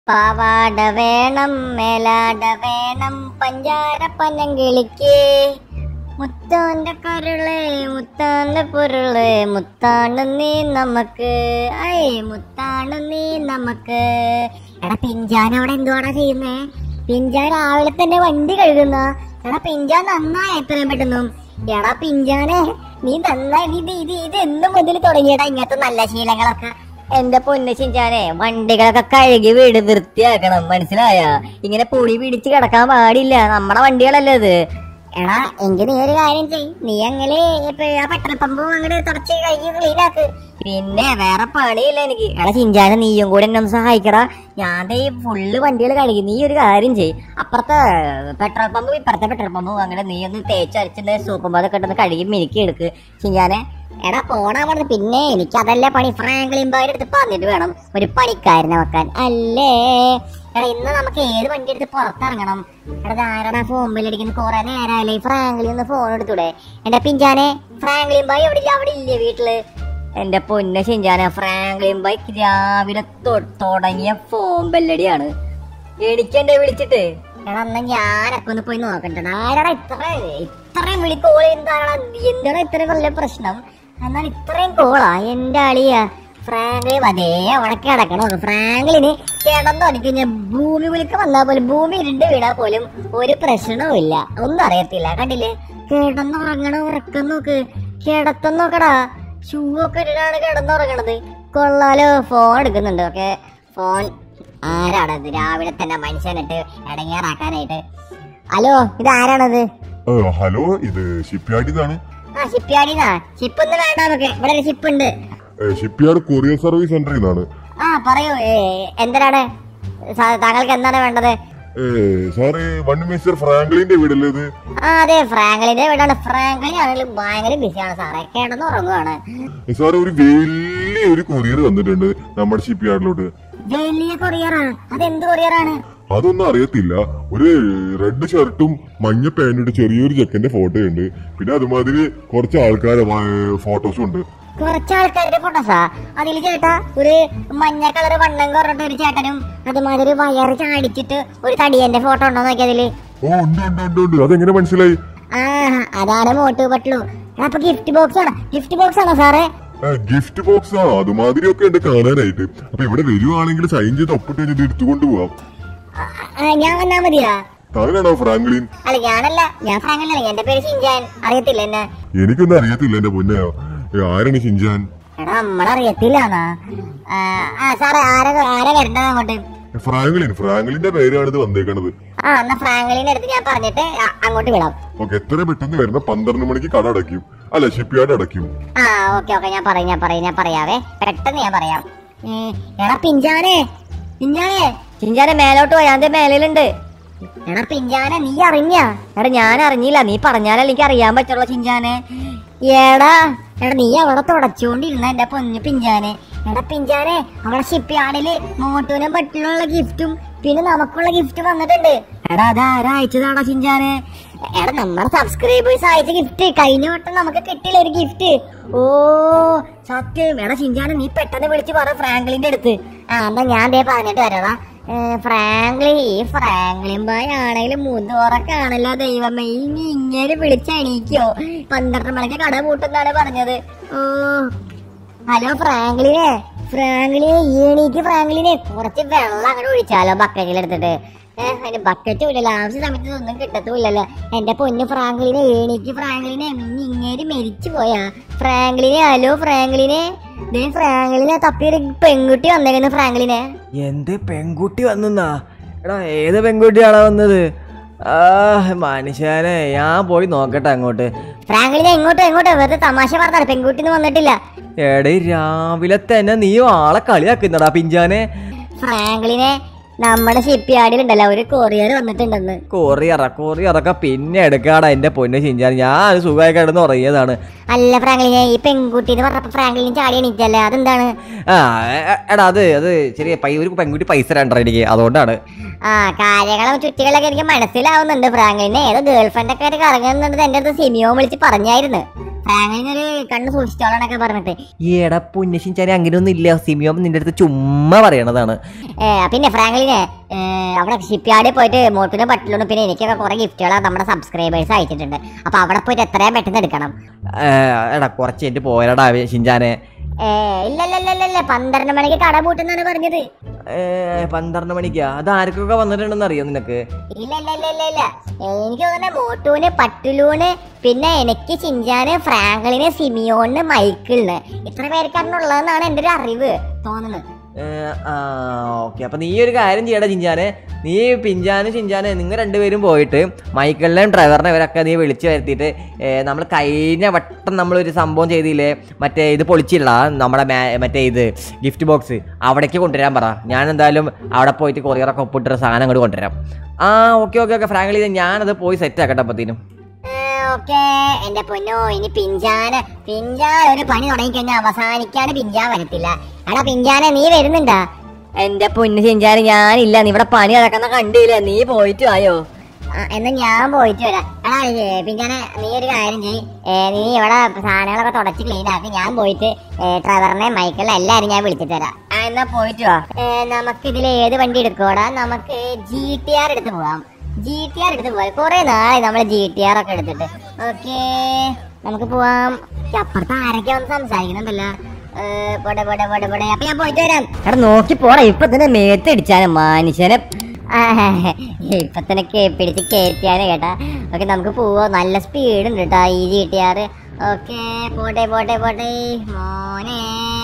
പാവാട വേണം മേലാട വേണം പഞ്ചാര പനങ്കിളിക്ക് മുത്താന്റെ കരുളെ മുത്താന്റെ പൊരുള് മുത്താണ് നീ നമുക്ക് ഐ മുത്താണ് നീ നമുക്ക് എടാ പിഞ്ചാൻ അവിടെ എന്തുവാടാ ചെയ്യുന്നേ പിഞ്ചാൻ രാവിലെ തന്നെ വണ്ടി കഴുകുന്ന എടാ പിഞ്ചാൻ നന്നായി എത്രയും പെട്ടെന്നും എടാ പിഞ്ചാനെ നീ നന്നായി നീ ഇത് ഇത് ഇത് എന്ന് മുതൽ തുടങ്ങിയടാ ഇങ്ങനത്തെ നല്ല ശീലങ്ങളൊക്കെ എന്റെ പൊന്നു ചിഞ്ചാനെ വണ്ടികളൊക്കെ കഴുകി വീട് വൃത്തിയാക്കണം മനസ്സിലായ ഇങ്ങനെ പൊടി പിടിച്ച് കിടക്കാൻ പാടില്ല നമ്മുടെ വണ്ടികളല്ലേ ഇത് എടാ എങ്കിൽ നീ ഒരു കാര്യം ചെയ് നീ അങ്ങനെ ഇപ്പൊ ആ പെട്രോൾ പമ്പും അങ്ങനെ തുടച്ച് കഴുകി ക്ലീനാക്ക് പിന്നെ വേറെ പണിയില്ല എനിക്ക് എടാ ചിഞ്ചാനെ നീയും കൂടെ എന്നെ ഒന്ന് സഹായിക്കടാ ഞാൻ ദേ ഈ ഫുള്ള് വണ്ടികൾ കഴുകി നീ ഒരു കാര്യം ചെയ് അപ്പുറത്തെ പെട്രോൾ പമ്പും ഇപ്പുറത്തെ പെട്രോൾ പമ്പും അങ്ങനെ നീ ഒന്ന് തേച്ചരച്ചിട്ട് സൂപ്പർ മാതൊക്കെ ഇട്ടൊന്ന് കഴുകി മിനുക്കി എടുക്ക് ചിഞ്ചാനെ എടാ പോണാ പറഞ്ഞത് പിന്നെ എനിക്ക് അതല്ലേ പണി ഫ്രാങ്ക്ലിൻ ബോയുടെ അടുത്ത് പറഞ്ഞിട്ട് വേണം ഒരു പണിക്കാരനെ വെക്കാൻ അല്ലേ എടാ ഇന്ന് നമുക്ക് ഏത് വണ്ടി എടുത്ത് പുറത്തിറങ്ങണം എടാ ആരാടാ ഫോൺ ബില്ലടിക്കുന്ന കുറെ നേരമല്ലേ ഫ്രാങ്ക്ലിൻ ഒന്ന് ഫോൺ എടുത്തൂടെ എന്റെ പിഞ്ചാനെ ഫ്രാങ്ക്ലിൻ ബോയ് എവിടെ ഇല്ല അവിടെ ഇല്ലേ വീട്ടില് എന്റെ പൊന്ന ചിഞ്ചാന ഫ്രാങ്ക്ലിൻ ബോയ് രാവിലെ തൊ- തുടങ്ങിയ ഫോൺ ബെല്ലടിയാണ് എനിക്കെന്നെ വിളിച്ചിട്ട് എടാ എന്നാ ഞാനൊക്കെ ഒന്ന് പോയി നോക്കട്ടെ ആരാടാ ഇത്ര ഇത്രയും വിളി കോൾ എന്താടാ എന്താണ് ഇത്രയും വലിയ പ്രശ്നം എന്നാൽ ഇത്രയും കോളാ എന്റെ അളിയ ഫ്രാങ്ക്ലിൻ അതേ അവിടെ കിടക്കണോ ഫ്രാങ്ക്ലിന് കിടന്നു അടിക്കുന്ന ഭൂമി വിളിക്ക് വന്നാൽ പോലും ഭൂമി ഇരുണ്ട് വീണാൽ പോലും ഒരു പ്രശ്നവും ഇല്ല ഒന്നും അറിയത്തില്ല കണ്ടില്ലേ കിടന്നുറങ്ങണ ഉറക്കം നോക്ക് കിടത്തം നോക്കടാ ഷൂ ഒക്കെ ഇട്ടിട്ടാണ് കിടന്നുറങ്ങണത് കൊള്ളാലോ ഫോൺ എടുക്കുന്നുണ്ട് ഓക്കെ ഫോൺ ആരാണത് രാവിലെ തന്നെ മനുഷ്യനിട്ട് ഇടങ്ങേറാക്കാനായിട്ട് ഹലോ ഇത് ആരാണത് ആ, ഹലോ ഇത് ഷിപ്പ്യാർഡിന്നാണ് ആ ഷിപ്പ്യാർഡിന്നാ ഷിപ്പ് ഒന്നും വേണ്ട നമുക്ക് ഇവിടെ ഒരു ഷിപ്പ് ഉണ്ട് ഷിപ്പ്യാർഡ് കൊറിയർ സർവീസ് സെന്ററിൽ നിന്നാണ് ആ പറയൂ ഏ, എന്തിനാണ് സാ- താങ്കൾക്ക് എന്താണ് വേണ്ടത് ഏ, സാറേ വൺ മിസ്റ്റർ ഫ്രാങ്ക്ലിന്റെ വീടല്ലേ ഇത് ആ അതെ ഫ്രാങ്ക്ലിന്റെ വീടാണ് ഫ്രാങ്ക്ലിൻ ആണെങ്കിലും ഭയങ്കര ബിസിയാണ് സാറേ കിടന്നുറങ്ങുവാണ് ഏ, സാറേ ഒരു വലിയ ഒരു കൊറിയർ വന്നിട്ടുണ്ട് നമ്മുടെ ഷിപ്പ്യാർഡിലോട്ട് വലിയ കൊറിയറാണ് അതെന്ത് കൊറിയറാണ് അതൊന്നും അറിയത്തില്ല ഒരു റെഡ് ഷർട്ടും മഞ്ഞ പാന്റും ചെറിയൊരു ചെക്കന്റെ ഫോട്ടോ ഉണ്ട് പിന്നെ അതുമാതിരി കുറച്ച് ആൾക്കാരെ ഫോട്ടോസും ഉണ്ട് കുറച്ച് ആൾക്കാരുടെ ഫോട്ടോസാ അതിൽ ചേട്ടാ ഒരു മഞ്ഞ കളർ വണ്ണം കുറഞ്ഞിട്ട് ഒരു ചേട്ടനും അതുമാതിരി വയറ് ചാടിച്ചിട്ട് ഒരു തടിയന്റെ ഫോട്ടോ ഉണ്ടോ നോക്കി അതില് ഓ ഉണ്ട് ഉണ്ട് ഉണ്ട് ഉണ്ട് അതെങ്ങനെ മനസ്സിലായി ആ അതാണ് മോട്ടു പട്ടു അപ്പൊ ഗിഫ്റ്റ് ബോക്സ് ആണ് ഗിഫ്റ്റ് ബോക്സ് ആണോ സാറേ ഗിഫ്റ്റ് ബോക്സ് ആ അതുമാതിരി ഒക്കെ ഉണ്ട് കാണാനായിട്ട് അപ്പൊ ഇവിടെ വരുവാണെങ്കിൽ സൈൻ ചെയ്ത് ഒപ്പിട്ട് ഇത് എടുത്തുകൊണ്ട് പോവാം ആ, ആ, ഞാൻ വന്നാ മതിയാ താനാണോ ഫ്രാങ്ക്ലിൻ അല്ല ഞാനല്ല ഞാൻ ഫ്രാങ്കല്ല എന്റെ പേര് ഷിൻജാൻ അറിയത്തില്ല എന്നെ എനിക്കൊന്നും അറിയത്തില്ല എന്റെ പൊന്നെ ഏ, ആരാണ് ഷിൻജാൻ എടാ നമ്മളറിയത്തില്ലാന്നാ ആ, ആ സാറേ ആരാ ആരാ വരേണ്ടത് അങ്ങോട്ട് ഏ, ഫ്രാങ്ക്ലിൻ ഫ്രാങ്ക്ലിന്റെ പേരാണ് ഇത് വന്നേക്കണത് ആ എന്നാ ഫ്രാങ്ക്ലിന്റെ അടുത്ത് ഞാൻ പറഞ്ഞിട്ട് അ- അങ്ങോട്ട് വിടാം ഓക്കെ എത്ര പെട്ടെന്ന് വരുന്ന പന്ത്രണ്ട് മണിക്ക് കട അടയ്ക്കും അല്ല ഷിപ്പ്യാർഡ് അടയ്ക്കും ആ ഓക്കെ ഓക്കെ ഞാൻ പറയും ഞാൻ പറയും ഞാൻ പറയാവേ പെട്ടെന്ന് ഞാൻ പറയാം ഏ, എടാ പിഞ്ചാനെ പിഞ്ചാനെ പിഞ്ചാനെ മേലോട്ട് പോയാ എന്റെ മേലിലുണ്ട് എടാ പിഞ്ചാനെ നീ അറിഞ്ഞ എടാ ഞാൻ അറിഞ്ഞില്ല നീ പറഞ്ഞാലേ എനിക്ക് അറിയാൻ പറ്റുള്ള ചിഞ്ചാനെ എടാ എടാ നീ അവിടെ തുടച്ചോണ്ടിരുന്ന എന്റെ പൊന്നു പിഞ്ചാനെ എടാ പിഞ്ചാനെ അവിടെ ഷിപ്പ് യാർഡില് മോട്ടൂനും പട്ടിലുള്ള ഗിഫ്റ്റും പിന്നെ നമുക്കുള്ള ഗിഫ്റ്റ് വന്നിട്ടുണ്ട് എടാ അതാരാ അയച്ചതാടാ ചിഞ്ചാനെ എടാ നമ്മുടെ സബ്സ്ക്രൈബേഴ്സ് അയച്ച ഗിഫ്റ്റ് കഴിഞ്ഞ വട്ടം നമുക്ക് കിട്ടിയില്ല ഒരു ഗിഫ്റ്റ് ഓ സത്യം എടാ ചിഞ്ചാനെ നീ പെട്ടെന്ന് വിളിച്ച് പറ ഫ്രാങ്ക്ലിന്റെ അടുത്ത് ആ എന്നാ ഞാൻ ദേ പറഞ്ഞിട്ട് വരാടാ ഏ, ഫ്രാങ്ക്ലി ഈ ഫ്രാങ്ക്ലിൻ ബായ് ആണെങ്കിലും മുതോറക്കാണല്ലോ ദൈവമേ ഇനി ഇങ്ങനെ വിളിച്ചെണീക്കോ പന്ത്രണ്ട് മണിക്ക് കട പൂട്ടെന്നാണ് പറഞ്ഞത് ഓ ഹലോ ഫ്രാങ്ക്ലിനെ ഫ്രാങ്ക്ലിനെ എണീക്ക് ഫ്രാങ്ക്ലിനെ കുറച്ച് വെള്ളം അങ്ങോട്ട് ഒഴിച്ചാലോ ബക്കറ്റിൽ എടുത്തിട്ട് ഏഹ് അതിന് ബക്കറ്റും ഇല്ലല്ലോ ആവശ്യ സമയത്ത് ഒന്നും കിട്ടത്തുമില്ലല്ലോ എന്റെ പൊന്ന് ഫ്രാങ്ക്ലിനെ എണീക്ക് ഫ്രാങ്ക്ലിനെ ഇനി ഇങ്ങേര് മരിച്ചു പോയാ ഫ്രാങ്ക്ലിനെ ഹലോ ഫ്രാങ്ക്ലിനെ ദേ ഫ്രാങ്ക്ലിനെ തപ്പിയൊരു പെൺകുട്ടി വന്നേക്കുന്നു ഫ്രാങ്ക്ലിനെ എന്ത് പെൺകുട്ടി വന്നാ എടാ ഏത് പെൺകുട്ടിയാണോ വന്നത് ആ മനുഷ്യനെ ഞാൻ പോയി നോക്കട്ടെ അങ്ങോട്ട് ഫ്രാങ്ക്ലിനെ എങ്ങോട്ടോ എങ്ങോട്ടോ വെറുതെ തമാശ പറഞ്ഞാൽ പെൺകുട്ടിന്ന് വന്നിട്ടില്ല എടേ രാവിലെ തന്നെ നീ ആളെ കളിയാക്കുന്നടാ പിഞ്ചാനെ ഫ്രാങ്ക്ലിനെ നമ്മുടെ ഷിപ്പ് യാർഡിലുണ്ടല്ലോ ഒരു കൊറിയർ വന്നിട്ടുണ്ടെന്ന് കൊറിയറ കൊറിയറൊക്കെ പിന്നെ എടുക്കാടാ എന്റെ പൊന്ന് ചിഞ്ചാൻ ഞാൻ സുഖമായി കിടന്ന് ഉറങ്ങിയതാണ് അല്ല ഫ്രാങ്ക്ലിനെ ഈ പെൺകുട്ടി എന്ന് പറഞ്ഞപ്പോ ഫ്രാങ്ക്ലിൻ ചാടി എണീറ്റല്ലേ അതെന്താണ് ആ എ- എടാ അത് അത് ശരി പൈ ഒരു പെൺകുട്ടി പൈസ രണ്ടര എനിക്ക് അതുകൊണ്ടാണ് ആ കാര്യങ്ങളും ചുറ്റികളൊക്കെ എനിക്ക് മനസ്സിലാവുന്നുണ്ട് ഫ്രാങ്ക്ലിനെ ഏതോ ഗേൾ ഫ്രണ്ട് ഒക്കെ ആയിട്ട് കറങ്ങുന്നുണ്ട് എന്റെ അടുത്ത് സിമിയോ വിളിച്ച് പറഞ്ഞായിരുന്നു ഫ്രാങ്ക്ലിനൊരു കണ്ണ് സൂക്ഷിച്ചോളാനൊക്കെ പറഞ്ഞിട്ട് ഈടാ പുണ്യശിഞ്ചാനെ അങ്ങനെയൊന്നും ഇല്ല സിമിയോ നിന്റെ അടുത്ത് ചുമ്മാ പറയണതാണ് ഏ, പിന്നെ ഫ്രാങ്ക്ലിനെ ഏ, അവിടെ ഷിപ്പ്യാർഡിൽ പോയിട്ട് മോട്ടിനും പട്ടിലും പിന്നെ എനിക്കൊക്കെ കുറെ ഗിഫ്റ്റുകൾ നമ്മുടെ സബ്സ്ക്രൈബേഴ്സ് അയച്ചിട്ടുണ്ട് അപ്പൊ അവിടെ പോയിട്ട് എത്രയും പെട്ടെന്ന് എടുക്കണം ഏ, എടാ കുറച്ച് എൻ്റെ പോരടാ ഷിഞ്ചാനെ ഏ, ഇല്ല ഇല്ല ഇല്ല ഇല്ല, ഇല്ല പന്ത്രണ്ട് മണിക്ക് കട പൂട്ടെന്നാണ് പറഞ്ഞത് ഏ, പന്ത്രണ്ട് മണിക്കാ അത് ആർക്കൊക്കെ വന്നിട്ടുണ്ടെന്ന് അറിയോ നിനക്ക് ഇല്ല ഇല്ല ഇല്ല ഇല്ല ഇല്ല എനിക്ക് തോന്നുന്നത് മോട്ടൂന് പട്ടുലൂന് പിന്നെ എനിക്ക് ചിഞ്ചാന് ഫ്രാങ്ക്ലിന് സിമിയോണ് മൈക്കിളിന് ഇത്ര പേർക്കാണുള്ളതെന്നാണ് എൻ്റെ ഒരു അറിവ് തോന്നുന്നത് ഏ, ആ ഓക്കെ അപ്പൊ നീ ഒരു കാര്യം ചെയ്യടാ ചിഞ്ചാനെ നീ പിഞ്ചാനും ചിഞ്ചാനും നിങ്ങൾ രണ്ടുപേരും പോയിട്ട് മൈക്കിളിനെയും ഡ്രൈവറിനെ ഇവരൊക്കെ നീ വിളിച്ചു വരുത്തിയിട്ട് നമ്മൾ കഴിഞ്ഞ വട്ടം നമ്മളൊരു സംഭവം ചെയ്തില്ലേ മറ്റേ ഇത് പൊളിച്ചില്ല നമ്മുടെ മേ- മറ്റേ ഇത് ഗിഫ്റ്റ് ബോക്സ് അവിടേക്ക് കൊണ്ടുവരാൻ പറ ഞാൻ എന്തായാലും അവിടെ പോയിട്ട് കൊറിയറൊക്കെ ഒപ്പിട്ടൊരു സാധനം അങ്ങോട്ട് കൊണ്ടുവരാം ആ ഓക്കെ ഓക്കെ ഓക്കെ ഫ്രാങ്ക്ലി ഞാനത് പോയി സെറ്റ് ആക്കട്ടെ അപ്പത്തേനും ഓക്കെ എന്റെ പൊന്നോ ഇനി പിഞ്ചാന് പിഞ്ചാൻ ഒരു പണി തുടങ്ങിക്കഴിഞ്ഞാൽ അവസാനിക്കാണ് പിഞ്ചാൻ വരത്തില്ല എടാ പിഞ്ചാനെ നീ വരുന്നുണ്ടാ എന്റെ പൊന്ന് ചെഞ്ചാല് ഞാനില്ല നീ ഇവിടെ പണി നടക്കുന്ന കണ്ടില്ല നീ പോയിട്ട് ആയോ ആ, എന്നാ ഞാൻ പോയിട്ട് വരാം എടാ ഏ, പിഞ്ചാനെ നീ ഒരു കാര്യം ചെയ്യ് ഏ, നീ ഇവിടെ സാധനങ്ങളൊക്കെ തുടച്ച് ക്ലീൻ ആക്കി ഞാൻ പോയിട്ട് ഏ, ട്രവറിനെ മൈക്കിളിനെ എല്ലാരും ഞാൻ വിളിച്ചിട്ട് വരാം ആ, എന്നാ പോയിട്ട് വാ ഏ, നമുക്ക് ഇതിൽ ഏത് വണ്ടി എടുക്കോടാ നമുക്ക് ജി ടി ആർ എടുത്ത് പോവാം ജി ടി ആർ എടുത്ത് പോവാം കുറെ നാളെ നമ്മൾ ജി ടി ആർ ഒക്കെ എടുത്തിട്ട് ഓക്കെ നമുക്ക് പോവാം ഈ അപ്പുറത്ത് ആരൊക്കെ വന്ന് സംസാരിക്കുന്നുണ്ടല്ലോ ഏ, പോട്ടെ പോട്ടെ പോട്ടെ പോട്ടെ അപ്പൊ ഞാൻ പോയിട്ട് വരാം എടാ നോക്കി പോടാ ഇപ്പൊ തന്നെ മേത്തടിച്ചാണ് മനുഷ്യനെ ആ, ഇപ്പൊ തന്നെ കേ- പിടിച്ച് കയറ്റിയാണ് കേട്ടാ ഓക്കെ നമുക്ക് പോവാ നല്ല സ്പീഡ് ഉണ്ട് കേട്ടാ ഈ ജി ടി ആർ ഓക്കെ പോട്ടെ പോട്ടെ പോട്ടെ മോനെ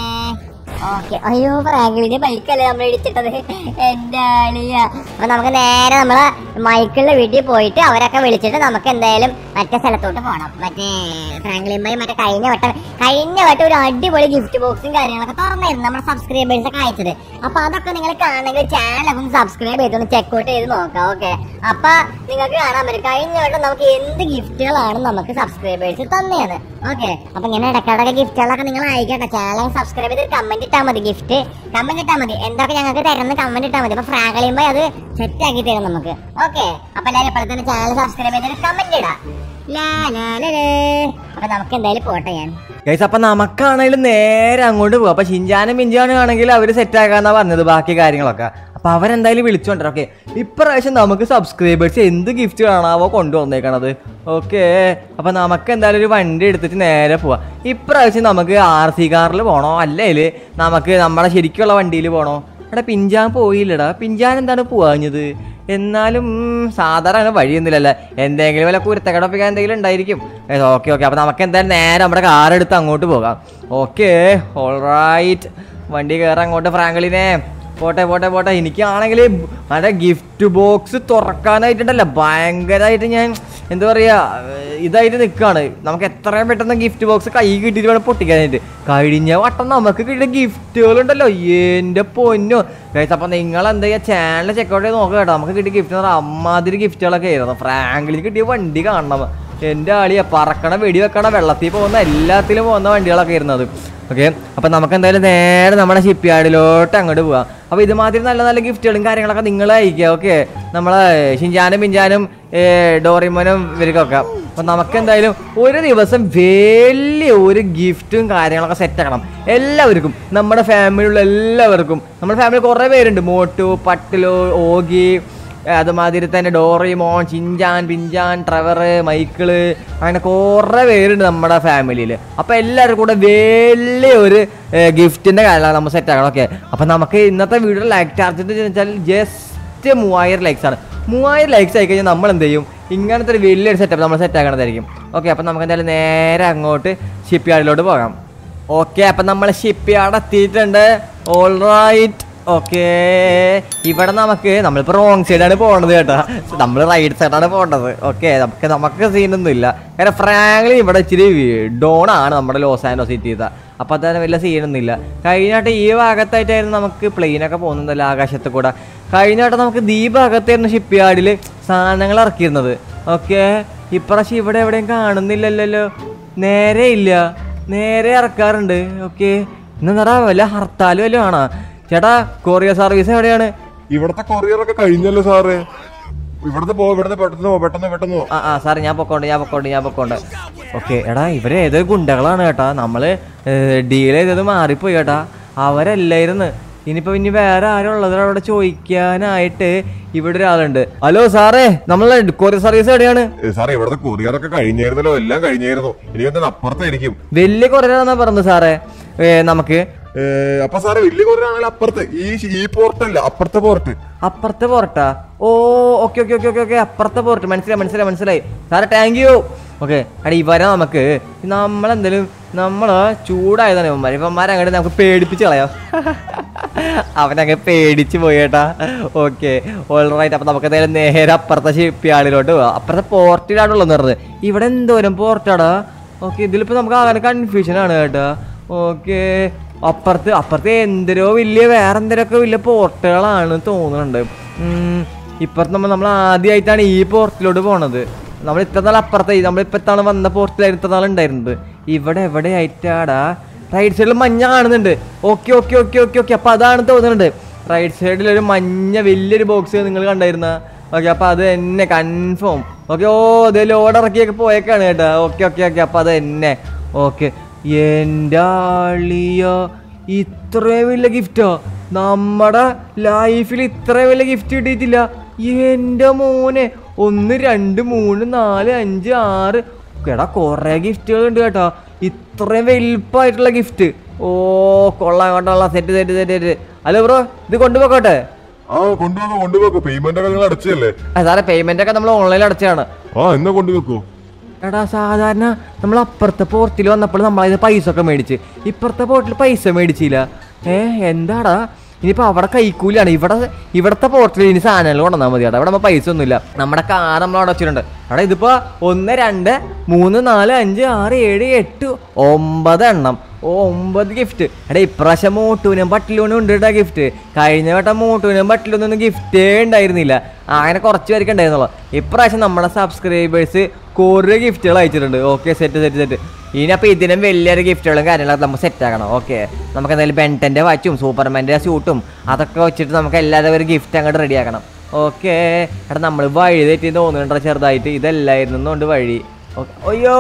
ഓക്കെ അയ്യോ ഫ്രാങ്ക്ലിന്റെ ബൈക്കല്ലേ നമ്മൾ ഇടിച്ചിട്ടത് എന്റെ ആളിയ അപ്പൊ നമുക്ക് നേരെ നമ്മളെ മൈക്കിളിന്റെ വീട്ടിൽ പോയിട്ട് അവരൊക്കെ വിളിച്ചിട്ട് നമുക്ക് എന്തായാലും മറ്റേ സ്ഥലത്തോട്ട് പോകണം മറ്റേ ഫ്രാങ്ക്ലിൻ ബൈ മറ്റേ കഴിഞ്ഞ വട്ടം കഴിഞ്ഞ വട്ടം ഒരു അടിപൊളി ഗിഫ്റ്റ് ബോക്സും കാര്യങ്ങളൊക്കെ തുറന്നായിരുന്നു നമ്മുടെ സബ്സ്ക്രൈബേഴ്സ് ഒക്കെ അയച്ചത് അപ്പൊ അതൊക്കെ നിങ്ങൾ കാണണമെങ്കിൽ ചാനൽ ഒന്ന് സബ്സ്ക്രൈബ് ചെയ്തൊന്ന് ചെക്കൗട്ട് ചെയ്ത് നോക്കാം ഓക്കെ അപ്പൊ നിങ്ങൾക്ക് കാണാൻ പറ്റും കഴിഞ്ഞ വട്ടം നമുക്ക് എന്ത് ഗിഫ്റ്റുകളാണ് നമുക്ക് സബ്സ്ക്രൈബേഴ്സ് തന്നെയാണ് ഓക്കെ അപ്പൊ ഇങ്ങനെ ഇടയ്ക്കിടയ്ക്ക് ഗിഫ്റ്റുകളൊക്കെ നിങ്ങൾ അയക്കട്ടെ ചാനൽ സബ്സ്ക്രൈബ് ചെയ്ത് കമന്റ് ഇട്ടാൽ മതി ഗിഫ്റ്റ് കമന്റ് ഇട്ടാൽ മതി എന്തൊക്കെ ഞങ്ങൾക്ക് തരുന്ന കമന്റ് ഇട്ടാൽ മതി അപ്പൊ ഫ്രാങ്കളിയുമ്പോ അത് സെറ്റ് ആക്കി തരും നമുക്ക് ഓക്കെ അപ്പൊ എല്ലാവരും ഇപ്പോൾ തന്നെ ചാനൽ സബ്സ്ക്രൈബ് ചെയ്തിട്ട് കമന്റ് ഇടാം ലാ, ലാ, ലാ, ലാ. അപ്പൊ നമുക്ക് എന്തായാലും പോട്ടെ ഞാൻ ഗൈസ് അപ്പൊ നമുക്കാണെങ്കിലും നേരെ അങ്ങോട്ട് പോകും അപ്പൊ ഷിഞ്ചാനും മിഞ്ചാനും ആണെങ്കിൽ അവര് സെറ്റ് ആക്കാന്നാ പറഞ്ഞത് ബാക്കി കാര്യങ്ങളൊക്കെ അപ്പൊ അവരെന്തായാലും വിളിച്ചോണ്ടോ ഓക്കെ ഇപ്രാവശ്യം നമുക്ക് സബ്സ്ക്രൈബേഴ്സ് എന്ത് ഗിഫ്റ്റ് കാണാവോ കൊണ്ടുവന്നേക്കണത് ഓക്കെ അപ്പൊ നമുക്ക് എന്തായാലും ഒരു വണ്ടി എടുത്തിട്ട് നേരെ പോവാം ഇപ്രാവശ്യം നമുക്ക് ആർ സി കാറിൽ പോണോ അല്ലെങ്കിൽ നമുക്ക് നമ്മുടെ ശരിക്കുള്ള വണ്ടിയിൽ പോണോ എടാ പിഞ്ചാൻ പോയില്ലടാ പിഞ്ചാൻ എന്താണ് പോവാഞ്ഞത് എന്നാലും ഉം, സാധാരണ വഴിയൊന്നുമില്ലല്ലേ എന്തെങ്കിലും വല്ല കുരുത്തക്കടപ്പിക്കാൻ എന്തെങ്കിലും ഉണ്ടായിരിക്കും ഓക്കെ ഓക്കെ അപ്പോൾ നമുക്ക് എന്തായാലും നേരെ നമ്മുടെ കാർ എടുത്ത് അങ്ങോട്ട് പോകാം ഓക്കെ ഓൾറൈറ്റ് വണ്ടി കയറാൻ അങ്ങോട്ട് ഫ്രാങ്കളിനെ പോട്ടെ പോട്ടെ പോട്ടെ എനിക്കാണെങ്കിൽ മറ്റേ ഗിഫ്റ്റ് ബോക്സ് തുറക്കാനായിട്ടുണ്ടല്ലോ ഭയങ്കരമായിട്ട് ഞാൻ എന്താ പറയുക ഇതായിട്ട് നിൽക്കുകയാണ് നമുക്ക് എത്രയും പെട്ടെന്ന് ഗിഫ്റ്റ് ബോക്സ് കൈ കിട്ടിയിട്ട് വേണം പൊട്ടിക്കാനായിട്ട് കഴിഞ്ഞ വട്ടം നമുക്ക് കിട്ടിയ ഗിഫ്റ്റുകളുണ്ടല്ലോ എൻ്റെ പൊന്നോ ഗൈസ് അപ്പം നിങ്ങൾ എന്താ ചെയ്യുക ചാനൽ ചെക്കൗട്ട് ചെയ്ത് നോക്കുക കേട്ടോ നമുക്ക് കിട്ടിയ ഗിഫ്റ്റ് എന്ന് പറഞ്ഞാൽ അമ്മാതിരി ഗിഫ്റ്റുകളൊക്കെ ആയിരുന്നു ഫ്രാങ്കിലിന് കിട്ടിയ വണ്ടി കാണണം എൻ്റെ ആളിയാ പറക്കണ വെടി വെക്കണ വെള്ളത്തിൽ പോകുന്ന എല്ലാത്തിലും പോകുന്ന വണ്ടികളൊക്കെ ഇരുന്നത് ഓക്കെ അപ്പം നമുക്ക് എന്തായാലും നേരെ നമ്മുടെ ഷിപ്പ് യാർഡിലോട്ട് അങ്ങോട്ട് പോവാം അപ്പോൾ ഇതുമാതിരി നല്ല നല്ല ഗിഫ്റ്റുകളും കാര്യങ്ങളൊക്കെ നിങ്ങൾ അയക്കുക ഓക്കെ നമ്മളെ ഷിഞ്ചാനും പിഞ്ചാനും ഏ, ഡോറിമോനും ഇവർക്കൊക്കെ അപ്പം നമുക്ക് എന്തായാലും ഒരു ദിവസം വലിയ ഒരു ഗിഫ്റ്റും കാര്യങ്ങളൊക്കെ സെറ്റ് ആക്കണം എല്ലാവർക്കും നമ്മുടെ ഫാമിലിയുള്ള എല്ലാവർക്കും നമ്മുടെ ഫാമിലി കുറേ പേരുണ്ട് മോട്ടു പട്ടിലു ഓഗി അതുമാതിരി തന്നെ ഡോറിമോൻ ചിഞ്ചാൻ പിഞ്ചാൻ ട്രവർ മൈക്കിള് അങ്ങനെ കുറേ പേരുണ്ട് നമ്മുടെ ഫാമിലിയിൽ അപ്പോൾ എല്ലാവരും കൂടെ വലിയ ഒരു ഗിഫ്റ്റിൻ്റെ കാര്യമാണ് നമ്മൾ സെറ്റ് ആക്കണം ഓക്കെ അപ്പോൾ നമുക്ക് ഇന്നത്തെ വീഡിയോ ലൈക്ക് ടാർജറ്റ് വെച്ചാൽ ജസ്റ്റ് മൂവായിരം ലൈക്സ് ആണ് മൂവായിരം ലൈക്സ് ആയി കഴിഞ്ഞാൽ നമ്മൾ എന്ത് ചെയ്യും ഇങ്ങനത്തെ ഒരു വലിയൊരു സെറ്റപ്പ് നമ്മൾ സെറ്റ് ആക്കണതായിരിക്കും ഓക്കെ അപ്പോൾ നമുക്ക് എന്തായാലും നേരെ അങ്ങോട്ട് ഷിപ്പ് യാർഡിലോട്ട് പോകാം ഓക്കെ അപ്പം നമ്മൾ ഷിപ്പ് യാർഡ് എത്തിയിട്ടുണ്ട് ഓൾ റൈറ്റ് ഓക്കെ ഇവിടെ നമുക്ക് നമ്മളിപ്പോൾ റോങ് സൈഡാണ് പോകണത് കേട്ടോ നമ്മൾ റൈറ്റ് സൈഡാണ് പോകേണ്ടത് ഓക്കെ നമുക്ക് നമുക്ക് സീനൊന്നും ഇല്ല കാരണം ഫ്രാങ്ക്ലി ഇവിടെ ഇച്ചിരി ഡോൺ ആണ് നമ്മുടെ ലോസ് ആൻഡോ സിറ്റിത്തെ അപ്പോൾ അതാണ് വലിയ സീനൊന്നും ഇല്ല കഴിഞ്ഞാട്ട് ഈ ഭാഗത്തായിട്ടായിരുന്നു നമുക്ക് പ്ലെയിനൊക്കെ പോകുന്നതല്ല ആകാശത്ത് കൂടെ കഴിഞ്ഞാട്ട് നമുക്ക് ഈ ഭാഗത്തായിരുന്നു ഷിപ്പ് യാർഡിൽ സാധനങ്ങൾ ഇറക്കിയിരുന്നത് ഓക്കെ ഇപ്രാവശ്യം ഇവിടെ എവിടെയും കാണുന്നില്ലല്ലോ നേരെ ഇല്ല നേരെ ഇറക്കാറുണ്ട് ഓക്കെ ഇന്നെന്താ വല്ല ഹർത്താലും വല്ലതും ആണോ ചേട്ടാ കൊറിയർ സർവീസ് എവിടെയാണ് ഇവിടത്തെ കൊറിയർ ഒക്കെ കഴിഞ്ഞല്ലോ സാറേ ഇവിടുന്ന് പോ ഇവിടുന്ന് പെട്ടെന്ന് പോ പെട്ടെന്ന് പെട്ടെന്ന് പോ ആ ആ സാറേ ഞാൻ പൊക്കോണ്ട് ഞാൻ പൊക്കോണ്ട് ഞാൻ പൊക്കോണ്ട് ഓക്കെ എടാ ഇവര് ഏതോ ഗുണ്ടകളാണ് കേട്ടാ നമ്മള് ഡീൽ ചെയ്തത് മാറിപ്പോയി കേട്ടാ അവരല്ലായിരുന്നു ഇനിയിപ്പോ ഇനി വേറെ ആരും ഉള്ളത് അവിടെ ചോദിക്കാനായിട്ട് ഇവിടെ ഒരാളുണ്ട് ഹലോ സാറേ നമ്മളെ കൊറിയർ സർവീസ് എവിടെയാണ് ഏ, സാറേ ഇവിടുത്തെ കൊറിയറൊക്കെ കഴിഞ്ഞായിരുന്നല്ലോ എല്ലാം കഴിഞ്ഞായിരുന്നു ഇനി എന്താണ് അപ്പുറത്തായിരിക്കും വലിയ കൊറിയറാണെന്നാ പറഞ്ഞത് സാറേ ഏ, നമുക്ക് ഏ, അപ്പൊ സാറേ വലിയ കൊറിയർ ആണെങ്കിൽ അപ്പുറത്ത് ഈ ഈ പോർട്ടല്ല അപ്പുറത്തെ പോർട്ട് അപ്പുറത്തെ പോർട്ടാ oh okay okay okay okay okay അപ്പുറത്തെ പോർട്ട് മനസ്സിലായി മനസ്സിലായി മനസ്സിലായി സാറേ താങ്ക് യു ഓക്കെ എടാ ഇവരെ നമുക്ക് നമ്മളെന്തെങ്കിലും നമ്മൾ ചൂടായതാണ് ഇവന്മാർ ഇവന്മാരെ അങ്ങോട്ട് നമുക്ക് പേടിപ്പിച്ച് കളയാം അവനങ്ങ് പേടിച്ച് പോയി കേട്ടാ ഓക്കെ ഓൾറൈറ്റ് അപ്പം നമുക്ക് എന്തായാലും നേരെ അപ്പുറത്തെ ഷിപ്പിയാളിലോട്ട് പോവാം അപ്പുറത്തെ പോർട്ടിലാണുള്ളത് പറഞ്ഞത് ഇവിടെ എന്തോരം പോർട്ടാടാ ഓക്കെ ഇതിലിപ്പോൾ നമുക്ക് ആകെ കൺഫ്യൂഷൻ ആണ് കേട്ടോ ഓക്കെ അപ്പുറത്ത് അപ്പുറത്ത് എന്തിനോ വലിയ വേറെ എന്തിനൊക്കെ വലിയ പോർട്ടുകളാണ് തോന്നുന്നുണ്ട് ഉം, ഇപ്പുറത്ത് നമ്മൾ നമ്മൾ ആദ്യമായിട്ടാണ് ഈ പോർട്ടിലോട്ട് പോണത് നമ്മൾ ഇത്ര നാൾ അപ്പുറത്തെ നമ്മൾ ഇപ്പത്താണ് വന്ന പോർട്ടിലായിരുന്നു ഇത്ര നാൾ ഉണ്ടായിരുന്നത് ഇവിടെ എവിടെ ആയിട്ടാടാ റൈറ്റ് സൈഡിൽ മഞ്ഞ കാണുന്നുണ്ട് okay okay okay okay okay അപ്പൊ അതാണ് തോന്നുന്നുണ്ട് റൈറ്റ് സൈഡിൽ ഒരു മഞ്ഞ വലിയൊരു ബോക്സ് നിങ്ങൾ കണ്ടായിരുന്ന ഓക്കെ അപ്പൊ അത് തന്നെ കൺഫേം ഓക്കെ ഓ ഇത് ലോഡ് ഇറക്കിയൊക്കെ പോയേക്കാണ് കേട്ടോ ഓക്കെ ഓക്കെ ഓക്കെ അപ്പൊ അത് തന്നെ ഓക്കെ എൻ്റെ ആളിയ ഇത്രയും വലിയ ഗിഫ്റ്റോ നമ്മുടെ ലൈഫിൽ ഇത്രയും വലിയ ഗിഫ്റ്റ് കിട്ടിയിട്ടില്ല എൻ്റെ മോനെ ഒന്ന് രണ്ട് മൂന്ന് നാല് അഞ്ച് ആറ് എടാ കുറേ ഗിഫ്റ്റുകൾ ഉണ്ട് കേട്ടോ ഇത്രയും വലിപ്പമായിട്ടുള്ള ഗിഫ്റ്റ് ഓ കൊള്ളാം കൊള്ളാം set set set set hello bro ഇത് കൊണ്ടുപോക്കോട്ടെ ആ കൊണ്ടുപോകോ കൊണ്ടുപോകോ പേയ്മെന്റ് ഒക്കെ നിങ്ങൾ അടച്ചല്ലേ ആ സാറേ പേയ്മെന്റ് ഒക്കെ നമ്മൾ ഓൺലൈനിൽ അടച്ചാണ് ആ എന്നാ കൊണ്ടുവെക്കോ എടാ സാധാരണ നമ്മൾ അപ്പുറത്തെ പോർട്ടിൽ വന്നപ്പോൾ നമ്മളതിന് പൈസ ഒക്കെ മേടിച്ച് ഇപ്പുറത്തെ പോർട്ടിൽ പൈസ മേടിച്ചില്ല ഏ എന്താടാ ഇനിയിപ്പോൾ അവിടെ കൈക്കൂലിയാണ് ഇവിടെ ഇവിടുത്തെ പോർട്ടിൽ ഇനി സാധനങ്ങൾ കൊണ്ടുവന്നാൽ മതി അവിടെ നമ്മൾ പൈസ ഒന്നുമില്ല നമ്മുടെ കാർ നമ്മൾ അവിടെ വെച്ചിട്ടുണ്ട് എടാ ഇതിപ്പോൾ ഒന്ന് രണ്ട് മൂന്ന് നാല് അഞ്ച് ആറ് ഏഴ് എട്ട് ഒമ്പത് എണ്ണം ഓ ഒമ്പത് ഗിഫ്റ്റ് എടാ ഇപ്രാവശ്യം മോട്ടൂനും പട്ടിലൂനും ഉണ്ട് കേട്ടോ ഗിഫ്റ്റ് കഴിഞ്ഞ വട്ടം മോട്ടൂനും പട്ടിലൊന്നും ഗിഫ്റ്റേ ഉണ്ടായിരുന്നില്ല അങ്ങനെ കുറച്ച് പേർക്ക് ഉണ്ടായിരുന്നുള്ളൂ ഇപ്രാവശ്യം നമ്മുടെ സബ്സ്ക്രൈബേഴ്സ് കുറേ ഗിഫ്റ്റുകൾ അയച്ചിട്ടുണ്ട് ഓക്കെ സെറ്റ് സെറ്റ് സെറ്റ് ഇനി അപ്പോൾ ഇതിനും വലിയൊരു ഗിഫ്റ്റുകളും കാര്യങ്ങളൊക്കെ നമുക്ക് സെറ്റ് ആക്കണം ഓക്കെ നമുക്ക് എന്തായാലും ബെൻറ്റൻ്റെ വാച്ചും സൂപ്പർമാൻ്റെ സ്യൂട്ടും അതൊക്കെ വെച്ചിട്ട് നമുക്ക് എല്ലാവരും ഒരു ഗിഫ്റ്റ് അങ്ങോട്ട് റെഡി ആക്കണം ഓക്കെ എടാ നമ്മൾ വഴി തെറ്റി തോന്നുന്നുണ്ടോ ചെറുതായിട്ട് ഇതല്ലായിരുന്നുണ്ട് വഴി ഓക്കെ അയ്യോ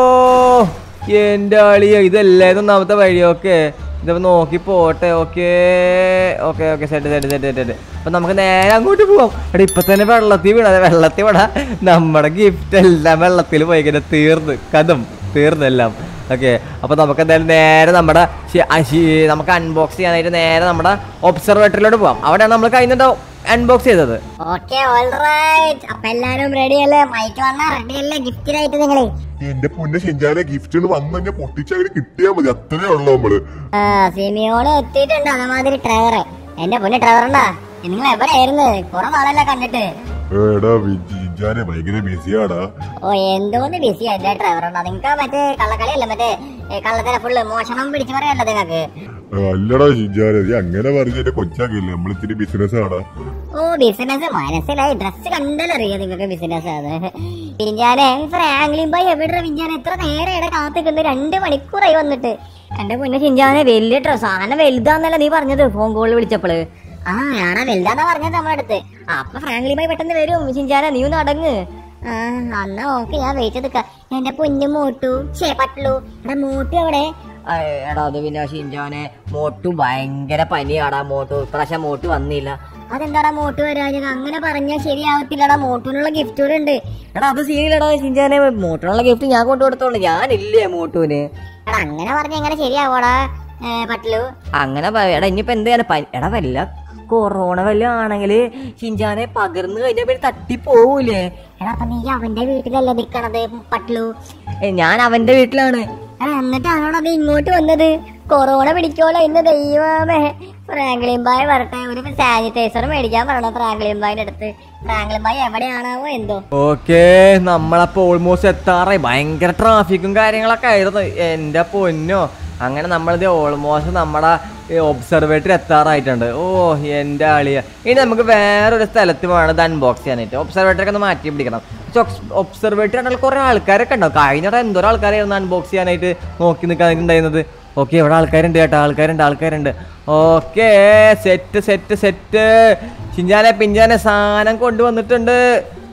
എൻ്റെ ആളിയ ഇതല്ലായിരുന്നു ഒന്നാമത്തെ വഴി ഓക്കെ ഇതിപ്പോൾ നോക്കി പോട്ടെ okay okay okay set set set set അപ്പം നമുക്ക് നേരെ അങ്ങോട്ട് പോവാം എടാ ഇപ്പം തന്നെ വെള്ളത്തിൽ വീണത് വെള്ളത്തിൽ വീണ നമ്മുടെ ഗിഫ്റ്റ് എല്ലാം വെള്ളത്തിൽ പോയി കഴിഞ്ഞാൽ തീർന്ന് കഥം തീർന്നെല്ലാം ഓക്കെ അപ്പോൾ നമുക്ക് എന്തായാലും നേരെ നമ്മുടെ ശി- ആ ശി- നമുക്ക് അൺബോക്സ് ചെയ്യാനായിട്ട് നേരെ നമ്മുടെ ഒബ്സർവേറ്ററിലോട്ട് പോവാം അവിടെയാണ് നമ്മൾ കഴിഞ്ഞിട്ട് അൺബോക്സ് ചെയ്തത് ഓക്കെ ഓൾറൈറ്റ് അപ്പൊ എല്ലാരും റെഡി അല്ലേ മൈക്ക് വന്നാ റെഡി അല്ലേ ഗിഫ്റ്റിനായിട്ട് നിങ്ങള് എന്റെ പൊന്നെ ഷിഞ്ചാനെ ഗിഫ്റ്റുകൾ വന്നു കഴിഞ്ഞാൽ പൊട്ടിച്ചവര് കിട്ടിയാൽ മതി അത്രേ ഉള്ളൂ നമ്മള് ആ സിമിയോള് എത്തിയിട്ടുണ്ട് അതേമാതിരി ട്രവർ എന്റെ പൊന്നെ ട്രവറുണ്ടാ നിങ്ങൾ എവിടെയായിരുന്നു കുറെ നാളല്ല കണ്ടിട്ട് എടാ ഷിഞ്ചാനെ ഭയങ്കര ബിസിയാടാ ഓ എന്തോന്ന് ബിസി ആയില്ലേ ഡ്രൈവറുണ്ടാ നിങ്ങക്ക് മറ്റേ കള്ളക്കളിയല്ലേ മറ്റേ ഏ, കള്ളത്തര ഫുള്ള് മോഷണം പിടിച്ചു പറയല്ലോ നിങ്ങക്ക് അല്ലടാ ഷിഞ്ചാനെ നീ അങ്ങനെ പറഞ്ഞ എന്റെ കൊച്ചാക്കില്ലേ നമ്മൾ ഇത്തിരി ബിസിനസ് ആടാ ഓ ബിസിനസ് മനസ്സിലായി ഡ്രസ് കണ്ടാലറിയാം നിങ്ങൾക്ക് ബിസിനസ് അത് പിഞ്ചാനെ ഫ്രാങ്ക്ലിൻ ബൈ എവിടെ പിഞ്ചാനെ എത്ര നേരം ഇവിടെ കാത്തിക്കുന്നത് രണ്ട് മണിക്കൂറായി വന്നിട്ട് എന്റെ പൊന്നെ ചിഞ്ചാനെ വലിയ ഡ്രസ് സാധനം വലുതാന്നല്ല നീ പറഞ്ഞത് ഫോൺ കോളിൽ വിളിച്ചപ്പോള് ആ ഞാനാ വലുതാന്നാ പറഞ്ഞത് നമ്മുടെ അടുത്ത് അപ്പൊ ഫ്രാങ്ക്ലി ബൈ പെട്ടെന്ന് വരും ചിഞ്ചാന നീ ഒന്ന് അടങ്ങ് ആ എന്നാ ഓക്കെ ഞാൻ വെയിറ്റ് എടുക്ക എന്റെ പൊന്നു മോട്ടു ഷേ പട്ടുള്ളൂ എടാ മോട്ടു എവിടെ അയ് എടാ അത് പിന്നെ ഷിഞ്ചാനെ മോട്ടു ഭയങ്കര പനിയാടാ മോട്ടു ഇപ്രാവശ്യം മോട്ടു വന്നില്ല അതെന്താടാ മോട്ടു വരാഞ്ഞത് അങ്ങനെ പറഞ്ഞാൽ ശരിയാവത്തില്ലടാ മോട്ടുവിനുള്ള ഗിഫ്റ്റുകളുണ്ട് എടാ അത് സീനില്ലടാ ഷിഞ്ചാനെ മോട്ടുള്ള ഗിഫ്റ്റ് ഞാൻ കൊണ്ടു കൊടുത്തോളൂ ഞാനില്ലേ മോട്ടുവിന് എടാ അങ്ങനെ പറഞ്ഞ എങ്ങനെ ശരിയാവോടാ ഏ, പട്ടുള്ളൂ അങ്ങനെ പ- എടാ ഇനിയിപ്പോ എന്ത് ചെയ്യാനാ പനി- എടാ വല്ല കൊറോണ വല്ല ആണെങ്കില് ഷിഞ്ചാനെ പകർന്നു കഴിഞ്ഞാ പിന്നെ തട്ടി പോവൂലേ എടാ അപ്പൊ നീ അവന്റെ വീട്ടിലല്ലേ നിക്കണത് പട്ടുള്ളൂ ഏ, ഞാൻ അവന്റെ വീട്ടിലാണ് എടാ എന്നിട്ടാണോടാ നീ ഇങ്ങോട്ട് വന്നത് കൊറോണ പിടിക്കോളോ ഇന്ന് ദൈവമേ ഫ്രാങ്ക്ലിൻ ബായ് വരട്ടെ ഒരു സാനിറ്റൈസർ മേടിക്കാൻ പറയണം ഫ്രാങ്ക്ലിൻ ബായിന്റെ അടുത്ത് ഫ്രാങ്ക്ലിൻ ബായ് എവിടെയാണാവോ എന്തോ ഓക്കെ നമ്മളപ്പോ ഓൾമോസ്റ്റ് എത്താറായി ഭയങ്കര ട്രാഫിക്കും കാര്യങ്ങളൊക്കെ ആയിരുന്നു എൻ്റെ പൊന്നോ അങ്ങനെ നമ്മളിത് ഓൾമോസ്റ്റ് നമ്മുടെ ഒബ്സർവേറ്ററി എത്താറായിട്ടുണ്ട് ഓ എൻ്റെ ആളിയ ഇനി നമുക്ക് വേറൊരു സ്ഥലത്ത് വേണം ഇത് അൺബോക്സ് ചെയ്യാനായിട്ട് ഒബ്സർവേറ്ററി ഒക്കെ ഒന്ന് മാറ്റി പിടിക്കണം ഒബ്സർവേറ്ററി ആണെങ്കിൽ കുറേ ആൾക്കാരൊക്കെ ഉണ്ടാവും കഴിഞ്ഞ എന്തോരം ആൾക്കാരായിരുന്നു അൺബോക്സ് ചെയ്യാനായിട്ട് നോക്കി നിൽക്കാനായിട്ടുണ്ടായിരുന്നത് ഓക്കെ ഇവിടെ ആൾക്കാരുണ്ട് കേട്ടോ ആൾക്കാരുണ്ട് ആൾക്കാരുണ്ട് ഓക്കെ സെറ്റ് സെറ്റ് സെറ്റ് ചിഞ്ചാനെ പിഞ്ചാനെ സാധനം കൊണ്ടുവന്നിട്ടുണ്ട്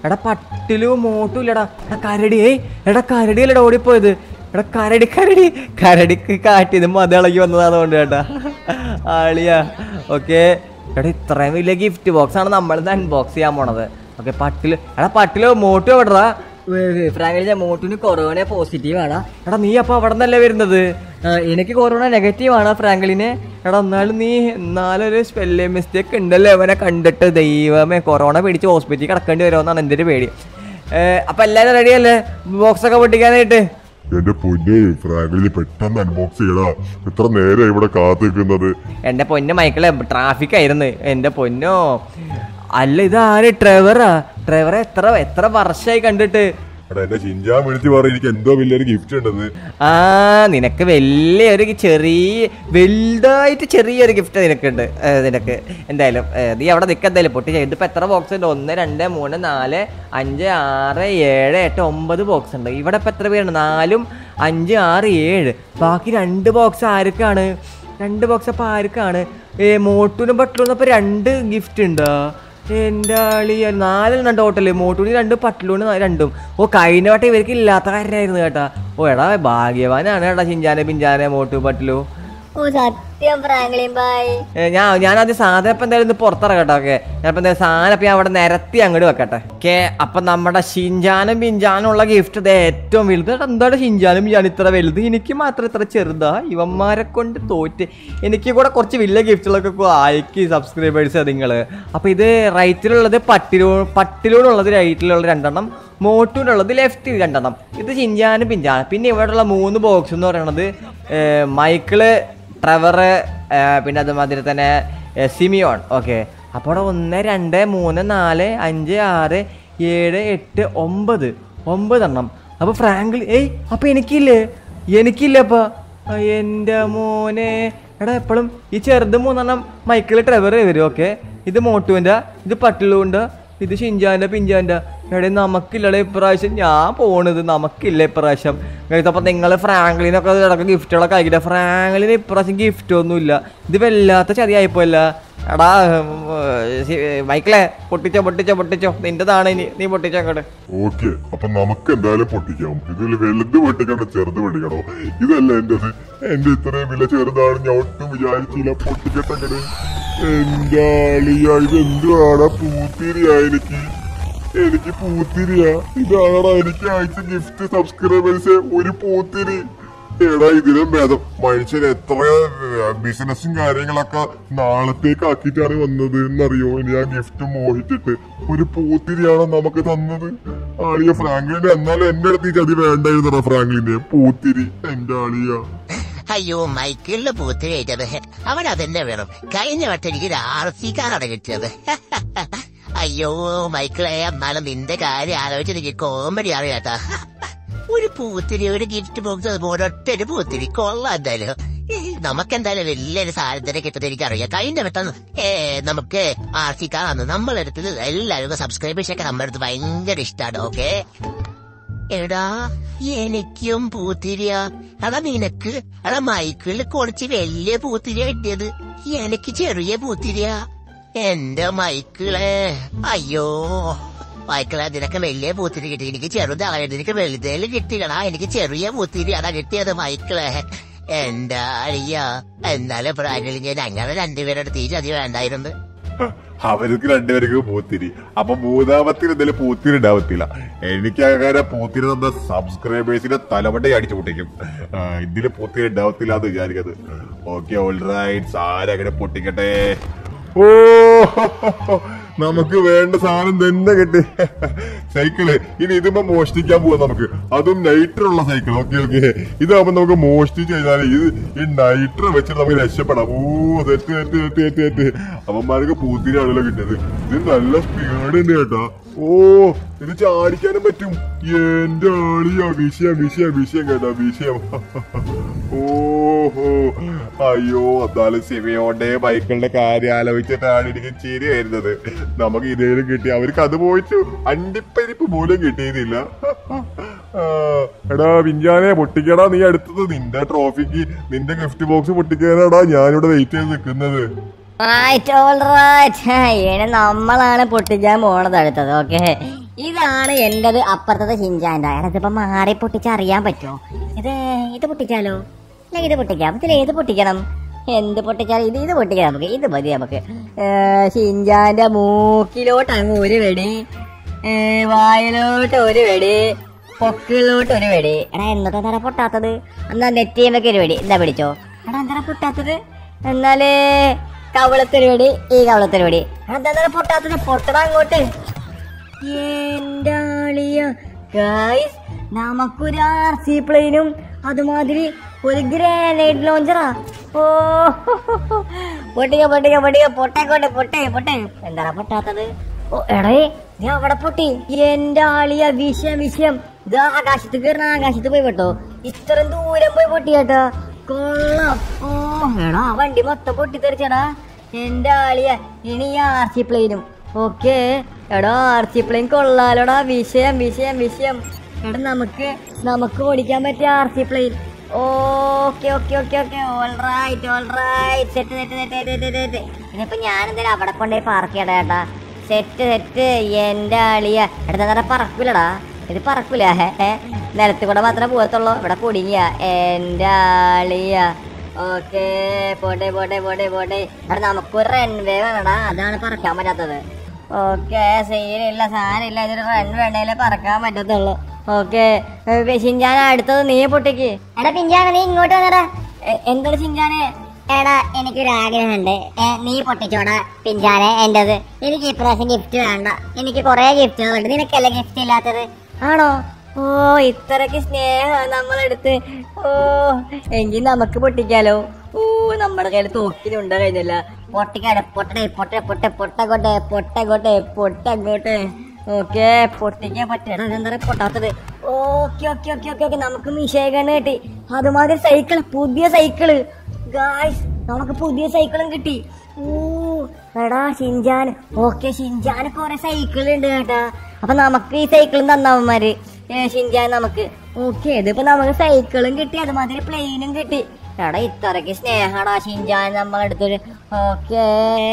എടാ പട്ടിലും മോട്ടും ഇല്ലടാ എടാ കരടി ഏയ് എടാ കരടി അല്ലടാ ഓടിപ്പോയത് എടാ കരടി കരടി കരടിക്ക് കാട്ടിയത് മതിളകി വന്നതാണോണ്ട് കേട്ടാ ആളിയാ ഓക്കെ എടാ ഇത്രയും വലിയ ഗിഫ്റ്റ് ബോക്സ് ആണ് നമ്മളിന്ന് അൺബോക്സ് ചെയ്യാൻ പോണത് ഓക്കെ പട്ടില് എടാ പട്ടില് മോട്ടു എവിടെടാ ഫ്രാങ്കിളിന്റെ മോട്ടിന് കൊറോണ പോസിറ്റീവ് ആണ് എടാ നീ അപ്പൊ അവിടെ നിന്നല്ലേ വരുന്നത് ആ, എനിക്ക് കൊറോണ നെഗറ്റീവ് ആണ് ഫ്രാങ്കിളിന് എടാ എന്നാലും നീ എന്നാലും ഒരു സ്പെല്ലിംഗ് മിസ്റ്റേക്ക് ഉണ്ടല്ലോ അവനെ കണ്ടിട്ട് ദൈവമേ കൊറോണ പിടിച്ച് ഹോസ്പിറ്റലിൽ കിടക്കേണ്ടി വരുമെന്നാണ് എൻ്റെ ഒരു പേടി ഏ, അപ്പൊ എല്ലാരും റെഡിയല്ലേ ബോക്സ് ഒക്കെ പൊട്ടിക്കാനായിട്ട് എന്റെ പൊന്നെ ഫ്രാങ്കിളിന് പെട്ടെന്ന് അൺബോക്സ് ചെയ്യടാ എത്ര നേരം ഇവിടെ കാത്തു നിൽക്കുന്നത് എൻ്റെ പൊന്ന് മൈക്കിളെ ട്രാഫിക് ആയിരുന്നു എൻ്റെ പൊന്നോ അല്ല ഇതാര് ട്രെവറാ ട്രെവർ എത്ര എത്ര വർഷമായി കണ്ടിട്ട് എടാ എന്നെ ചിഞ്ചാൻ വിളിച്ച് പറ എനിക്ക് എന്തോ വലിയൊരു ഗിഫ്റ്റ് ഉണ്ടെന്ന് ആ നിനക്ക് വലിയൊരു ചെറിയ വലുതായിട്ട് ചെറിയൊരു ഗിഫ്റ്റ് നിനക്കുണ്ട് ഏ, നിനക്ക് എന്തായാലും ഏ, നീ അവിടെ നിൽക്കുക എന്തായാലും പൊട്ടി ഇതിപ്പോൾ എത്ര ബോക്സ് ഉണ്ട് ഒന്ന് രണ്ട് മൂന്ന് നാല് അഞ്ച് ആറ് ഏഴ് എട്ട് ഒമ്പത് ബോക്സ് ഉണ്ട് ഇവിടെ ഇപ്പം എത്ര പേരുണ്ട് നാലും അഞ്ച് ആറ് ഏഴ് ബാക്കി രണ്ട് ബോക്സ് ആർക്കാണ് രണ്ട് ബോക്സ് അപ്പോൾ ആർക്കാണ് ഏ മോട്ടൂനും പട്ടിലൂന്നും അപ്പോൾ രണ്ട് ഗിഫ്റ്റ് ഉണ്ടോ എൻ്റെ ആളി നാലെണ്ണം ടോട്ടല് മോട്ടൂണി രണ്ട് പട്ടിലൂണ് രണ്ടും ഓ കഴിഞ്ഞ വട്ടം ഇവർക്ക് ഇല്ലാത്ത കാര്യമായിരുന്നു കേട്ടാ ഓ എടാ ഭാഗ്യവാനാണ് കേട്ടാ ചിഞ്ചാനെ പിഞ്ചാനെ മോട്ടു പട്ടിലു ഓ സത്യം ഫ്രാങ്ക്ലിൻ ബായ് ഏ, ഞാൻ ഞാനത് സാധനം ഇപ്പം എന്തായാലും ഇത് പുറത്തിറക്കട്ടെ ഓക്കെ ഞാനിപ്പോൾ എന്തായാലും സാധനം ഇപ്പം ഞാൻ അവിടെ നിരത്തി അങ്ങോട്ട് വെക്കട്ടെ ഓക്കെ അപ്പം നമ്മുടെ ഷിഞ്ചാനും പിഞ്ചാനും ഉള്ള ഗിഫ്റ്റ് ഇത് ഏറ്റവും വലുത് എടാ, എന്താണ് ഷിഞ്ചാനും പിഞ്ചാനും ഇത്ര വലുത് എനിക്ക് മാത്രം ഇത്ര ചെറുതാ ഇവന്മാരെ കൊണ്ട് തോറ്റ് എനിക്ക് കൂടെ കുറച്ച് വലിയ ഗിഫ്റ്റുകളൊക്കെ അയക്കി സബ്സ്ക്രൈബേഴ്സ് നിങ്ങൾ അപ്പോൾ ഇത് റൈറ്റിലുള്ളത് പട്ടിലൂ പട്ടിലൂടുള്ളത് റൈറ്റിലുള്ള രണ്ടെണ്ണം മോട്ടൂനുള്ളത് ലെഫ്റ്റിൽ രണ്ടെണ്ണം ഇത് ചിഞ്ചാനും പിഞ്ചാനും പിന്നെ ഇവിടെയുള്ള മൂന്ന് ബോക്സ് എന്ന് പറയുന്നത് ഏ, മൈക്കിള് ട്രെവർ പിന്നെ അതുമാതിരി തന്നെ ഏ, സിമിയോൺ ഓക്കെ അപ്പോൾ അവിടെ ഒന്ന് രണ്ട് മൂന്ന് നാല് അഞ്ച് ആറ് ഏഴ് എട്ട് ഒമ്പത് ഒമ്പതെണ്ണം അപ്പോൾ ഫ്രാങ്കിൽ ഏയ് അപ്പോൾ എനിക്കില്ലേ എനിക്കില്ല അപ്പോൾ എൻ്റെ മോനെ എടാ എപ്പോഴും ഈ ചെറുത് മൂന്നെണ്ണം മൈക്കിൾ ട്രെവർ വരും ഓക്കെ ഇത് മോട്ടുവിൻ്റെ ഇത് പട്ടിലുണ്ട് ഇത് ഷിഞ്ചാൻ്റെ പിഞ്ചാൻ്റെ എടേ നമുക്കില്ലടേ ഇപ്രാവശ്യം ഞാൻ പോണത് നമുക്കില്ല ഇപ്രാവശ്യം അപ്പം നിങ്ങൾ ഫ്രാങ്ക്ലിനൊക്കെ ഇടയ്ക്ക് ഗിഫ്റ്റുകളൊക്കെ അയക്കില്ല ഫ്രാങ്ക്ലിന് ഇപ്രാവശ്യം ഗിഫ്റ്റ് ഒന്നുമില്ല ഇത് വല്ലാത്ത ചതിയായിപ്പോയല്ല എടാ ഉം, സി- മൈക്കിളെ പൊട്ടിച്ചോ പൊട്ടിച്ചോ പൊട്ടിച്ചോ നിന്റേതാണ് ഇനി നീ പൊട്ടിച്ചോ അങ്ങോട്ട് ഓക്കെ അപ്പൊ നമുക്ക് എന്തായാലും പൊട്ടിക്കാം ഇതിൽ വലുത് പൊട്ടിക്കണ്ട ചെറുത് പൊട്ടിക്കണോ ഇതല്ല എന്റേത് എന്റെ ഇത്രയും വില ചെറുതാണ് ഞാൻ ഒട്ടും വിചാരിച്ചില്ല പൊട്ടിക്കട്ടെ എന്റെ ആളിയ ഇത് എന്തുവാടാ പൂത്തിരിയാ എനിക്ക് എനിക്ക് പൂത്തിരിയാ ഇതാണടാ എനിക്ക് അയച്ച ഗിഫ്റ്റ് സബ്സ്ക്രൈബേഴ്സ് ഒരു പൂത്തിരി എടാ ഇതിലും ഭേദം മനുഷ്യൻ എത്ര ബിസിനസ്സും കാര്യങ്ങളൊക്കെ നാളത്തേക്ക് ആക്കിയിട്ടാണ് വന്നത് എന്നറിയോ ഇനി ആ ഗിഫ്റ്റ് മോഹിച്ചിട്ട് ഒരു പൂത്തിരിയാണോ നമുക്ക് തന്നത് ആളിയ ഫ്രാങ്ക്ലിന്റെ എന്നാലും എന്റെ അടുത്ത് ഈ ചതി വേണ്ടായിരുന്നടാ ഫ്രാങ്ക്ലിന്റെ പൂത്തിരി എന്റെ ആളിയ അയ്യോ മൈക്കിളിന്റെ പൂത്ത് കഴിച്ചത് അവൻ അതെന്നെ വേണം കഴിഞ്ഞ വട്ടം എനിക്ക് ഒരു ആർ സി കാറാണ് കിട്ടിയത് അയ്യോ മൈക്കിളെ എന്നാലും നിന്റെ കാര്യം ആലോചിച്ച് എനിക്ക് കോമഡിയാണ് കേട്ടാ ഒരു പൂത്തിരി ഒരു ഗിഫ്റ്റ് ബോക്സ് ഒരൊറ്റ ഒരു പൂത്തിരി കൊള്ളാം എന്തായാലും ഏ, നമുക്കെന്തായാലും വലിയൊരു സാധനം തന്നെ കിട്ടുന്നത് എനിക്കറിയാം കഴിഞ്ഞ വട്ടം ഏ നമുക്ക് ആർ സി കാറാണ് നമ്മളെടുത്തത് എല്ലാവരും സബ്സ്ക്രൈബേഴ്സ് ഒക്കെ നമ്മുടെ അടുത്ത് ഭയങ്കര ഇഷ്ടമാണ് ഓക്കെ എടാ എനിക്കും പൂത്തിരിയാ എടാ നിനക്ക് എടാ മൈക്കിളിൽ കുറച്ച് വലിയ പൂത്തിരിയാ കിട്ടിയത് എനിക്ക് ചെറിയ പൂത്തിരിയാ എന്റെ മൈക്കിളെ അയ്യോ മൈക്കിളെ നിനക്ക് വലിയ പൂത്തിരി കിട്ടി എനിക്ക് ചെറുതായത് എനിക്ക് വലുതേലും കിട്ടിയടാ എനിക്ക് ചെറിയ പൂത്തിരി അതാ കിട്ടിയത് മൈക്കിളെ എന്റെ അയ്യ എന്നാലും പ്രാണിൽ ഞാൻ അങ്ങനെ രണ്ടുപേരുടെ തീരെ അധികം വേണ്ടായിരുന്നു അവർക്ക് രണ്ടുപേർക്ക് പൂത്തിരി അപ്പൊ മൂന്നാമത്തിന് എന്തെങ്കിലും പൂത്തിരി ഉണ്ടാവത്തില്ല എനിക്ക് അങ്ങനെ പൂത്തിരി തന്ന സബ്സ്ക്രൈബേഴ്സിന്റെ തലമുണ്ട അടിച്ചു പൊട്ടിക്കും ആ, ഇതില് പൂത്തിരി ഉണ്ടാവത്തില്ല എന്ന് വിചാരിക്കുന്നത് ഓക്കെ ഓൾ റൈറ്റ് ആരങ്ങനെ പൊട്ടിക്കട്ടെ ഓ നമുക്ക് വേണ്ട സാധനം തന്നെ കിട്ടി സൈക്കിള് ഇനി ഇതുമ്പോ മോഷ്ടിക്കാൻ പോവാം നമുക്ക് അതും നൈട്രുള്ള സൈക്കിൾ ഓക്കെ ഓക്കെ ഇതാകുമ്പോ നമുക്ക് മോഷ്ടിച്ച് കഴിഞ്ഞാൽ ഇത് ഈ നൈട്ര വെച്ചിട്ട് നമുക്ക് രക്ഷപ്പെടാം ഓ തെറ്റ് തെറ്റ് തെറ്റ് തെറ്റ് തെറ്റ് അവന്മാർക്ക് പൂത്തിരിയാണല്ലോ കിട്ടിയത് ഇത് നല്ല സ്പീഡ് ഉണ്ട് കേട്ടാ ഓ ഇത് ചാടിക്കാനും പറ്റും എന്റെ ആളിയാ വിഷയം വിഷയം വിഷയം കേട്ടാ വിഷയം ഓഹോ അയ്യോ എന്നാലും സിമിയോന്റെ ബൈക്കുകളുടെ കാര്യം ആലോചിച്ചിട്ടാണ് എനിക്ക് ചിരി വരുന്നത് നമുക്ക് ഇതേലും കിട്ടി അവർക്ക് അത് പോയിട്ട് അണ്ടിപ്പരിപ്പ് പോലും കിട്ടിയതില്ല ആ, എടാ വിഞ്ചാനെ പൊട്ടിക്കടാ നീ അടുത്തത് നിന്റെ ട്രോഫിക്ക് നിന്റെ ഗിഫ്റ്റ് ബോക്സ് പൊട്ടിക്കാനാടാ ഞാനിവിടെ വെയിറ്റ് ചെയ്ത് നിൽക്കുന്നത് റൈറ്റ് ഓൾ റൈറ്റ് ഇനി നമ്മളാണ് പൊട്ടിക്കാൻ പോണത് അടുത്തത് ഓക്കെ ഇതാണ് എന്റത് അപ്പുറത്തത് ഷിൻചാൻ്റെ അതിപ്പോ മാറി പൊട്ടിച്ചറിയാൻ പറ്റുമോ ഇത് ഇത് പൊട്ടിച്ചാലോ അല്ല ഇത് പൊട്ടിക്കാം ഇതിൽ ഏത് പൊട്ടിക്കണം എന്ത് പൊട്ടിച്ചാലും ഇത് ഇത് പൊട്ടിക്കാം നമുക്ക് ഇത് മതി നമുക്ക് ഏ, ഷിൻചാന്റെ മൂക്കിലോട്ട് അങ്ങ് ഒരു വെടി ഏ, വായിലോട്ട് ഒരു വെടി പൊക്കിലോട്ട് ഒരു വെടി എടാ എന്നിട്ട് എന്താ പൊട്ടാത്തത് എന്നാ നെറ്റിയുമ്പൊക്കെ ഒരു വെടി എന്താ പിടിച്ചോ എടാ എന്താ പൊട്ടാത്തത് എന്നാല് കവളത്തൊരു വെടി ഈ കവളത്തൊരു വെടി എടാ എന്താ പൊട്ടാത്തത് പൊട്ടടാ അങ്ങോട്ട് എന്താളിയ ഗൈസ് നമുക്കൊരു ആർ സി പ്ലെയിനും അതുമാതിരി ഒരു ഗ്രാനൈഡ് ലോഞ്ചറാ ഓ പൊട്ടിക്ക പൊട്ടിക്ക പൊട്ടിക്ക പൊട്ടേക്കോട്ടെ പൊട്ടേ പൊട്ടേ എന്താ പൊട്ടാത്തത് ഓ എടേ നീ അവിടെ പൊട്ടി എന്റെ ആളിയ വിഷയം വിഷയം ഇത് ആകാശത്ത് കയറുന്ന ആകാശത്ത് പോയി പെട്ടോ ഇത്രയും ദൂരം പോയി പൊട്ടി കേട്ടോ കൊള്ളാം ഓ എടാ ആ വണ്ടി മൊത്തം പൊട്ടിത്തെറിച്ചടാ എന്റെ ആളിയ ഇനി ആർ സി പ്ലെയിനും ഓക്കെ എടാ ആർ സി പ്ലെയിൻ കൊള്ളാലോടാ വിഷയം വിഷയം വിഷയം എടാ നമുക്ക് നമുക്ക് ഓടിക്കാൻ പറ്റിയ R C plane okay okay okay okay all right all right set set set set set ഇനിയിപ്പോ ഞാൻ എന്തായാലും അവിടെ കൊണ്ടുപോയി പാർക്ക് ചെയ്യടാ ചേട്ടാ സെറ്റ് സെറ്റ് എന്റെ ആളിയ എടാ നേരെ പറക്കൂലടാ ഇത് പറക്കൂല ഹേ ഹേ. നിലത്ത് കൂടെ മാത്രമേ പോകത്തുള്ളൂ ഇവിടെ കുടുങ്ങിയ എന്റെ ആളിയ ഓക്കെ പോട്ടെ പോട്ടെ പോട്ടെ പോട്ടെ എടാ നമുക്കൊരു റൺവേ വേണടാ അതാണ് പറക്കാൻ പറ്റാത്തത് ഓക്കെ സീനില്ല സാധനമില്ല ഇതൊരു റൺ വേണേലേ പറക്കാൻ പറ്റത്തുള്ളൂ ഓക്കെ ഷിൻജാന അടുത്തത് നീ പൊട്ടിക്ക് എടാ പിഞ്ചാന നീ ഇങ്ങോട്ട് വന്നടാ എന്താണ് ഷിൻജാനെ എടാ എനിക്കൊരു ആഗ്രഹമുണ്ട് ഏ, നീ പൊട്ടിച്ചോടാ പിഞ്ചാനെ എന്റേത് എനിക്ക് ഇപ്രാവശ്യം ഗിഫ്റ്റ് വേണ്ട എനിക്ക് കുറെ ഗിഫ്റ്റുകളുണ്ട് നിനക്കല്ലേ ഗിഫ്റ്റ് ഇല്ലാത്തത് ആണോ ഓ ഇത്രക്ക് സ്നേഹം നമ്മളെടുത്ത് ഓ എങ്കിൽ നമുക്ക് പൊട്ടിക്കാലോ ഓ നമ്മുടെ കയ്യിൽ തോക്കിനുണ്ട് കഴിഞ്ഞില്ല പൊട്ടിക്കാടെ പൊട്ടടെ പൊട്ട പൊട്ട പൊട്ടകോട്ടെ പൊട്ടകോട്ടെ പൊട്ടകോട്ടെ ഓക്കെ പൊട്ടിക്കാൻ പറ്റണം എന്താ പറയാ പൊട്ടാത്തത് okay okay okay okay okay നമുക്ക് മിഷേകണ് കിട്ടി അതുമാതിരി സൈക്കിൾ പുതിയ സൈക്കിള് ഗായ്സ് നമുക്ക് പുതിയ സൈക്കിളും കിട്ടി ഓ എടാ ഷിൻജാൻ ഓക്കെ ഷിൻജാന് കുറെ സൈക്കിൾ ഉണ്ട് കേട്ടാ അപ്പൊ നമുക്ക് ഈ സൈക്കിളും തന്നവന്മാര് ഏ, ഷിൻജാൻ നമുക്ക് ഓക്കെ ഇതിപ്പോ നമുക്ക് സൈക്കിളും കിട്ടി അതുമാതിരി പ്ലെയിനും കിട്ടി എടാ ഇത്രക്ക് സ്നേഹടാ ഷിൻജാൻ നമ്മളെടുത്തൊരു ഓക്കെ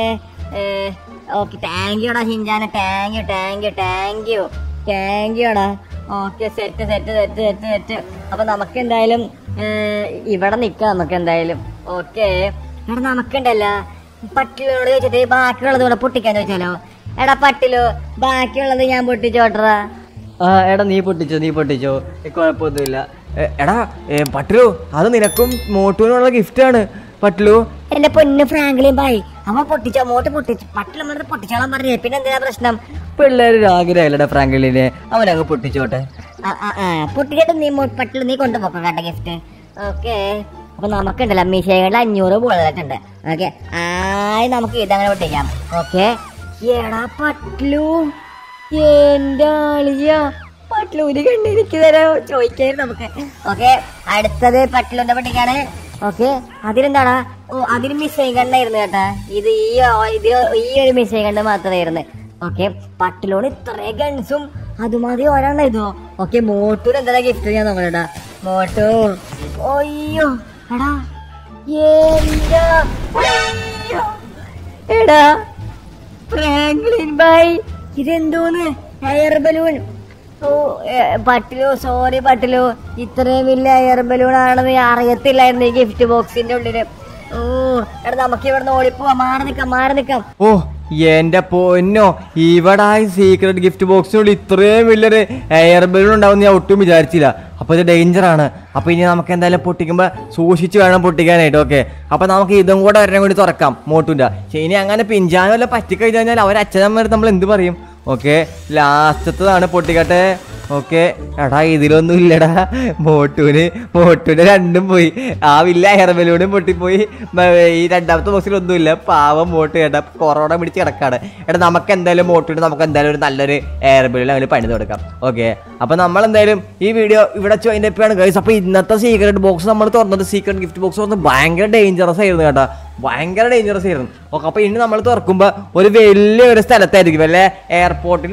ഓക്കെ താങ്ക് യുടാ ഷിൻജാന് thank you thank you thank you thank യുടാ okay set set set set set അപ്പൊ നമുക്ക് എന്തായാലും ഏ, ഇവിടെ നിക്കാം നമുക്ക് എന്തായാലും ഓക്കെ എടാ നമുക്കുണ്ടല്ലോ പട്ടിലോട് ചോദിച്ചിട്ട് ബാക്കിയുള്ളത് കൂടെ പൊട്ടിക്കാൻ ചോദിച്ചാലോ എടാ പട്ടിലോ ബാക്കിയുള്ളത് ഞാൻ പൊട്ടിച്ചോട്ടറാ ആ എടാ നീ പൊട്ടിച്ചോ നീ പൊട്ടിച്ചോ ഏ, കുഴപ്പമൊന്നുമില്ല ഏ, എടാ ഏ, പട്ടിലു അത് നിനക്കും മോട്ടുവിനുള്ള ഗിഫ്റ്റാണ് പട്ടിലു എന്റെ പൊന്ന് ഫ്രാങ്ക്ലിൻ ബായി അവൻ പൊട്ടിച്ചോ മോട്ട് പൊട്ടിച്ചു പട്ടിലമ്മ പൊട്ടിച്ചോളാൻ പറഞ്ഞേ പിന്നെ എന്തിനാ പ്രശ്നം പിള്ളേര് ആഗ്രഹമല്ലടാ ഫ്രാങ്കലിനെ അവനങ്ങ് പൊട്ടിച്ചോട്ടെ ആ, ആ, ആ, പൊട്ടിച്ചിട്ട് നീ മോ- പട്ടിൽ നീ കൊണ്ടുപോക്കണം കേട്ടോ ഗിഫ്റ്റ് ഓക്കെ അപ്പൊ നമുക്കുണ്ടല്ലോ മീശകളിൽ അഞ്ഞൂറ് ബുള്ളറ്റ് ഓക്കെ ആയി നമുക്ക് ഇതങ്ങനെ പൊട്ടിക്കാം ഓക്കെ എടാ പട്ലു എന്റെ ആളിയ പട്ലൂര് കണ്ട് എനിക്ക് തരാ ചോദിക്കായിരുന്നു നമുക്ക് ഓക്കെ അടുത്തത് പട്ലുന്റെ പൊട്ടിക്കാണ് ഓക്കെ അതിലെന്താടാ ഓ അതിന് മിസ്സൈൻ കണ്ണായിരുന്നു കേട്ടാ ഇത് ഈ ഓ- ഇത് ഈ ഒരു മിസ്സൈൻ കണ്ണ് മാത്രമായിരുന്നു ഓക്കെ പട്ടിലോട് ഇത്രേ ഗൺസും അതുമാതിരി ഒരെണ്ണം ഇതോ ഓക്കെ മോട്ടൂർ എന്താ ഗിഫ്റ്റ് ഞാൻ നോക്കണടാ മോട്ടു അയ്യോ എടാ എന്താ അയ്യോ. എടാ ഫ്രാങ്ക്ലിൻ ബായ് ഇതെന്തോന്ന് എയർ ബലൂൺ ഓ ഏ, പട്ടിലു സോറി പട്ടിലു ഇത്രയും വലിയ എയർ ബലൂൺ ആണെന്ന് ഞാൻ അറിയത്തില്ലായിരുന്നു ഈ ഗിഫ്റ്റ് ബോക്സിന്റെ ഉള്ളില് ഓ എടാ നമുക്ക് ഇവിടുന്ന് ഓടിപ്പോവാം മാറി നിക്കാം മാറി നിക്കാം ഓ എന്റെ പൊന്നോ ഇവിടെ ആ സീക്രട്ട് ഗിഫ്റ്റ് ബോക്സിനുള്ളിൽ ഇത്രയും വലിയൊരു എയർ ബലൂൺ ഉണ്ടാവും ഞാൻ ഒട്ടും വിചാരിച്ചില്ല അപ്പൊ ഇത് ഡേഞ്ചർ ആണ് അപ്പൊ ഇനി നമുക്ക് എന്തായാലും പൊട്ടിക്കുമ്പോ സൂക്ഷിച്ച് വേണം പൊട്ടിക്കാനായിട്ട് ഓക്കെ അപ്പൊ നമുക്ക് ഇതും കൂടെ ഒരെണ്ണം കൂടി തുറക്കാം മോട്ടുന്റെ പക്ഷെ ഇനി അങ്ങനെ പിഞ്ചാനോ വല്ല പറ്റിക്കഴിഞ്ഞാൽ അവർ അച്ഛനമ്മ നമ്മൾ എന്ത് പറയും ഓക്കെ ലാസ്റ്റത്തതാണ് പൊട്ടിക്കട്ടെ ഓക്കെ എടാ ഇതിലൊന്നും ഇല്ലടാ മോട്ടൂന് മോട്ടൂന് രണ്ടും പോയി ആ വില്ല എയർബലൂണും പൊട്ടിപ്പോയി മ- ഈ രണ്ടാമത്തെ ബോക്സിലൊന്നും ഇല്ല പാവം മോട്ട് കേട്ടാ കൊറോണ പിടിച്ച് കിടക്കാണ് എടാ നമുക്ക് എന്തായാലും മോട്ടൂന് നമുക്ക് എന്തായാലും ഒരു നല്ലൊരു എയർബലൂൺ അങ്ങനെ പണി കൊടുക്കാം ഓക്കെ അപ്പൊ നമ്മൾ എന്തായാലും ഈ വീഡിയോ ഇവിടെ ചോദിപ്പാണ് ഗൈസ് അപ്പൊ ഇന്നത്തെ സീക്രട്ട് ബോക്സ് നമ്മൾ തുറന്നത് സീക്രട്ട് ഗിഫ്റ്റ് ബോക്സ് തുറന്ന് ഭയങ്കര ഡേഞ്ചറസ് ആയിരുന്നു കേട്ടോ ഭയങ്കര ഡേഞ്ചറസ് ആയിരുന്നു ഓക്കെ അപ്പൊ ഇനി നമ്മൾ തുറക്കുമ്പോ ഒരു വലിയ ഒരു സ്ഥലത്തായിരിക്കും വല്ല എയർപോർട്ടിലാ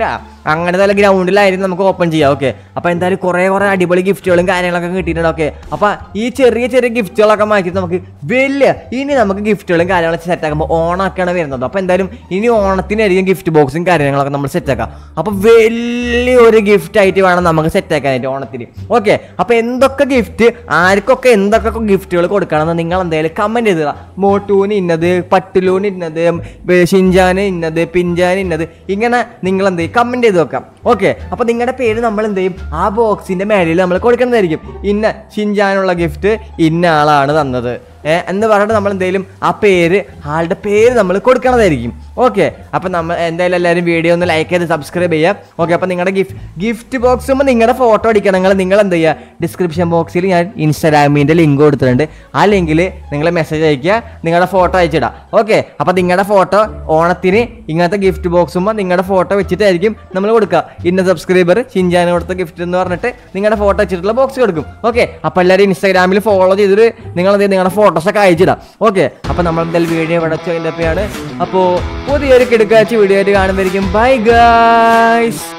അങ്ങനത്തെ വല്ല ഗ്രൗണ്ടിലായിരുന്നു നമുക്ക് ഓപ്പൺ ചെയ്യാം ഓക്കെ അപ്പോൾ എന്തായാലും കുറേ കുറേ അടിപൊളി ഗിഫ്റ്റുകളും കാര്യങ്ങളൊക്കെ കിട്ടിയിട്ടുണ്ട് ഓക്കെ അപ്പോൾ ഈ ചെറിയ ചെറിയ ഗിഫ്റ്റുകളൊക്കെ മാറ്റിയിട്ട് നമുക്ക് വലിയ ഇനി നമുക്ക് ഗിഫ്റ്റുകളും കാര്യങ്ങളൊക്കെ സെറ്റ് ആക്കുമ്പോൾ ഓണമൊക്കെയാണ് വരുന്നത് അപ്പോൾ എന്തായാലും ഇനി ഓണത്തിനായിരിക്കും ഗിഫ്റ്റ് ബോക്സും കാര്യങ്ങളൊക്കെ നമ്മൾ സെറ്റ് ആക്കാം അപ്പോൾ വലിയൊരു ഗിഫ്റ്റ് ആയിട്ട് വേണം നമുക്ക് സെറ്റ് ആക്കാനായിട്ട് ഓണത്തിന് ഓക്കെ അപ്പോൾ എന്തൊക്കെ ഗിഫ്റ്റ് ആർക്കൊക്കെ എന്തൊക്കെ ഗിഫ്റ്റുകൾ കൊടുക്കണമെന്ന് നിങ്ങൾ എന്തായാലും കമൻറ്റ് ചെയ്തിടാം മോട്ടൂന് ഇന്നത് പട്ടിലൂന് ഇന്നത് ബ- ഷിൻജാന് ഇന്നത് പിഞ്ചാന് ഇന്നത് ഇങ്ങനെ നിങ്ങൾ എന്ത് ചെയ്യും കമൻറ്റ് ചെയ്ത് വെക്കാം ഓക്കെ അപ്പോൾ നിങ്ങളുടെ പേര് നമ്മൾ എന്ത് ചെയ്യും ആ ബോക്സിൻ്റെ മേളിൽ നമ്മൾ കൊടുക്കുന്നതായിരിക്കും ഇന്ന ഷിൻജാനുള്ള ഗിഫ്റ്റ് ഇന്ന ആളാണ് തന്നത് ഏ, എന്ന് പറഞ്ഞിട്ട് നമ്മൾ എന്തെങ്കിലും ആ പേര് ആളുടെ പേര് നമ്മൾ കൊടുക്കണതായിരിക്കും ഓക്കെ അപ്പം നമ്മൾ എന്തായാലും എല്ലാവരും വീഡിയോ ഒന്ന് ലൈക്ക് ചെയ്ത് സബ്സ്ക്രൈബ് ചെയ്യുക ഓക്കെ അപ്പം നിങ്ങളുടെ ഗിഫ്റ്റ് ഗിഫ്റ്റ് ബോക്സുമ്പോൾ നിങ്ങളുടെ ഫോട്ടോ അടിക്കണമെങ്കിൽ നിങ്ങൾ എന്ത് ചെയ്യുക ഡിസ്ക്രിപ്ഷൻ ബോക്സിൽ ഞാൻ ഇൻസ്റ്റാഗ്രാമിൻ്റെ ലിങ്ക് കൊടുത്തിട്ടുണ്ട് ആ ലിങ്കിൽ നിങ്ങൾ മെസ്സേജ് അയക്കുക നിങ്ങളുടെ ഫോട്ടോ അയച്ചിടാം ഓക്കെ അപ്പം നിങ്ങളുടെ ഫോട്ടോ ഓണത്തിന് ഇങ്ങനത്തെ ഗിഫ്റ്റ് ബോക്സുമ്പോൾ നിങ്ങളുടെ ഫോട്ടോ വെച്ചിട്ടായിരിക്കും നമ്മൾ കൊടുക്കുക ഇന്ന സബ്സ്ക്രൈബർ ചിഞ്ചാന് കൊടുത്ത ഗിഫ്റ്റ് എന്ന് പറഞ്ഞിട്ട് നിങ്ങളുടെ ഫോട്ടോ വെച്ചിട്ടുള്ള ബോക്സ് കൊടുക്കും ഓക്കെ അപ്പോൾ എല്ലാവരും ഇൻസ്റ്റാഗ്രാമിൽ ഫോളോ ചെയ്തിട്ട് നിങ്ങൾ എന്ത് ചെയ്യും നിങ്ങളുടെ ഫോട്ടോസൊക്കെ അയച്ചിടാം ഓക്കെ അപ്പോൾ നമ്മൾ എന്തായാലും വീഡിയോ ഇവിടെ വെച്ചതിൻ്റെ അപ്പോൾ പുതിയൊരു കിടക്കാച്ച വീഡിയോ ആയിട്ട് കാണുമ്പോഴേക്കും ബൈ ഗൈസ്